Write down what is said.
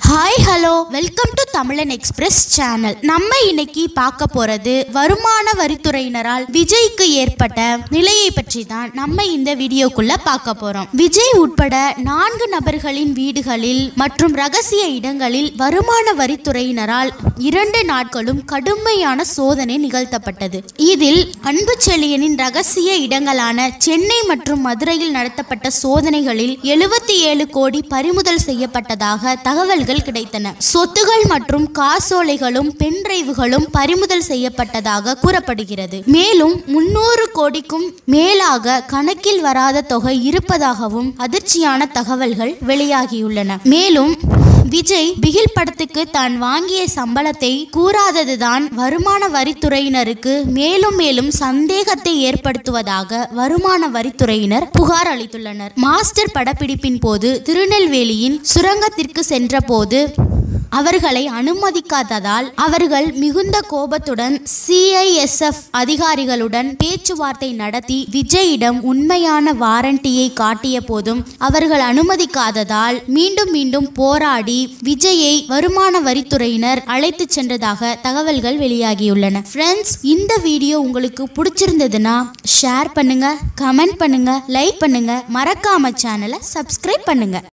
hi hello welcome to Tamilan Express channel நம்ம இன்னைக்கு பார்க்க போறது வருமான வரித்துறையினரால் விஜய்க்கு ஏற்பட்ட நிலையை பற்றி தான் நம்ம இந்த வீடியோக்குள்ள பார்க்க போறோம் விஜய் உட்பட நான்கு நபர்களின் வீடுகளில் மற்றும் ரகசிய இடங்களில் வருமான வரித்துறையினரால் இரண்டு நாட்களும் கடுமையான சோதனை நிகழ்த்தப்பட்டது இதில் அன்பு செழியனின் ரகசிய இடங்களான சென்னை மற்றும் மதுரையில் நடத்தப்பட்ட சோதனைகளில் எழுபத்தி ஏழு கோடி பறிமுதல் செய்யப்பட்டதாக தகவல்கள் கிடைத்தன சொத்துகள் மற்றும் காசோலைகளும் பென்டிரைவுகளும் பறிமுதல் செய்யப்பட்டதாக கூறப்படுகிறது மேலும் முன்னூறு கோடிக்கும் மேலாக கணக்கில் வராத தொகை இருப்பதாகவும் அதிர்ச்சியான தகவல்கள் வெளியாகியுள்ளன மேலும் விஜய் பிகில் படத்துக்கு தான் வாங்கிய சம்பளத்தை கூறாததுதான் வருமான வரித்துறையினருக்கு மேலும் மேலும் சந்தேகத்தை ஏற்படுத்துவதாக வருமான வரித்துறையினர் புகார் அளித்துள்ளனர் மாஸ்டர் படப்பிடிப்பின் போது திருநெல்வேலியின் சுரங்கத்திற்கு சென்றபோது அவர்களை அனுமதிக்காததால் அவர்கள் மிகுந்த கோபத்துடன் சிஐஎஸ்எஃப் அதிகாரிகளுடன் பேச்சுவார்த்தை நடத்தி விஜயிடம் உண்மையான வாரண்டியை காட்டிய போதும் அவர்கள் அனுமதிக்காததால் மீண்டும் மீண்டும் போராடி விஜயை வருமான வரித்துறையினர் அழைத்து சென்றதாக தகவல்கள் வெளியாகியுள்ளன ஃப்ரெண்ட்ஸ் இந்த வீடியோ உங்களுக்கு பிடிச்சிருந்ததுன்னா ஷேர் பண்ணுங்க கமெண்ட் பண்ணுங்க லைக் பண்ணுங்க மறக்காம சேனலை சப்ஸ்கிரைப் பண்ணுங்க